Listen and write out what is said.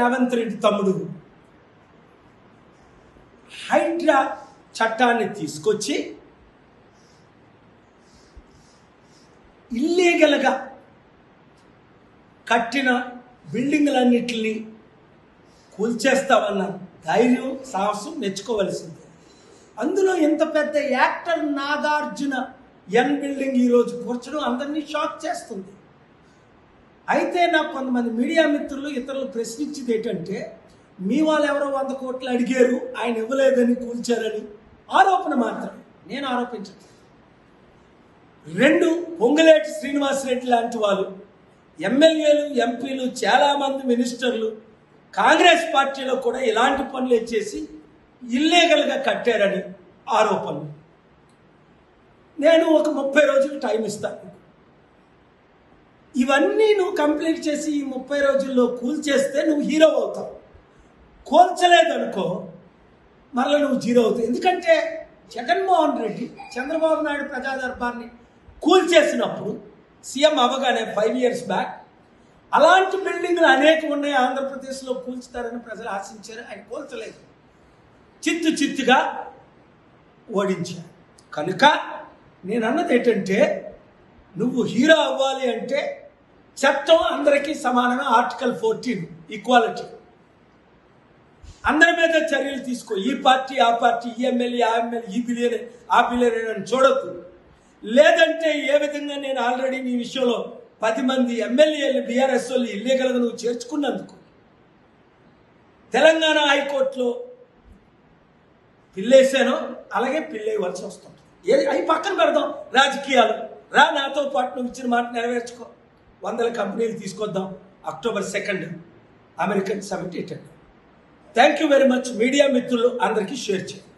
రేవంత్ రెడ్డి తమ్ముడు హైడ్రా చట్టాన్ని తీసుకొచ్చి ఇల్లీగల్గా కట్టిన బిల్డింగ్లన్నిటిని కూల్చేస్తామన్న ధైర్యం సాహసం మెచ్చుకోవలసిందే అందులో ఇంత పెద్ద యాక్టర్ నాగార్జున ఎన్ బిల్డింగ్ ఈరోజు కూర్చడం అందరినీ షాక్ చేస్తుంది అయితే నాకు కొంతమంది మీడియా మిత్రులు ఇతరులు ప్రశ్నించింది ఏంటంటే మీ వాళ్ళు ఎవరో వంద కోట్లు అడిగారు ఆయన ఇవ్వలేదని కూల్చారని ఆరోపణ మాత్రమే నేను ఆరోపించట్లేదు రెండు పొంగులేటి శ్రీనివాసరెడ్డి లాంటి వాళ్ళు ఎమ్మెల్యేలు ఎంపీలు చాలామంది మినిస్టర్లు కాంగ్రెస్ పార్టీలో కూడా ఇలాంటి పనులు చేసి ఇల్లీగల్గా కట్టారని ఆరోపణలు నేను ఒక ముప్పై రోజులు టైం ఇస్తాను ఇవన్నీ నువ్వు కంప్లీట్ చేసి ఈ ముప్పై రోజుల్లో కూల్చేస్తే నువ్వు హీరో అవుతావు కూల్చలేదనుకో మరలా నువ్వు జీరో అవుతావు ఎందుకంటే జగన్మోహన్ రెడ్డి చంద్రబాబు నాయుడు ప్రజా దర్బార్ని కూల్చేసినప్పుడు సీఎం అవ్వగానే ఫైవ్ ఇయర్స్ బ్యాక్ అలాంటి బిల్డింగ్లు అనేకం ఉన్నాయి ఆంధ్రప్రదేశ్లో కూల్చుతారని ప్రజలు ఆశించారు ఆయన కూల్చలేదు చిత్తు చిత్తుగా ఓడించారు కనుక నేను అన్నది ఏంటంటే నువ్వు హీరో అవ్వాలి అంటే చట్టం అందరికీ సమానమే ఆర్టికల్ ఫోర్టీన్ ఈక్వాలిటీ అందరి మీద చర్యలు తీసుకో ఈ పార్టీ ఆ పార్టీ ఈ ఎమ్మెల్యే ఆ ఎమ్మెల్యే ఈ బిలియన్ ఆ బిలియన్ అని చూడొద్దు లేదంటే ఏ విధంగా నేను ఆల్రెడీ నీ విషయంలో పది మంది ఎమ్మెల్యేలు బీఆర్ఎస్ వాళ్ళు ఇల్లీగల్గా నువ్వు చేర్చుకున్నందుకు తెలంగాణ హైకోర్టులో పిల్లేసానో అలాగే పిల్లేయవలసి వస్తుంది ఏ అవి పక్కన పెడదాం రాజకీయాలు రా నాతో పాటు నువ్వు ఇచ్చిన మాట నెరవేర్చుకో వందల కంపెనీలు తీసుకొద్దాం October second American summit attend thank you very much media మిత్రులు అందరికీ షేర్ చేయండి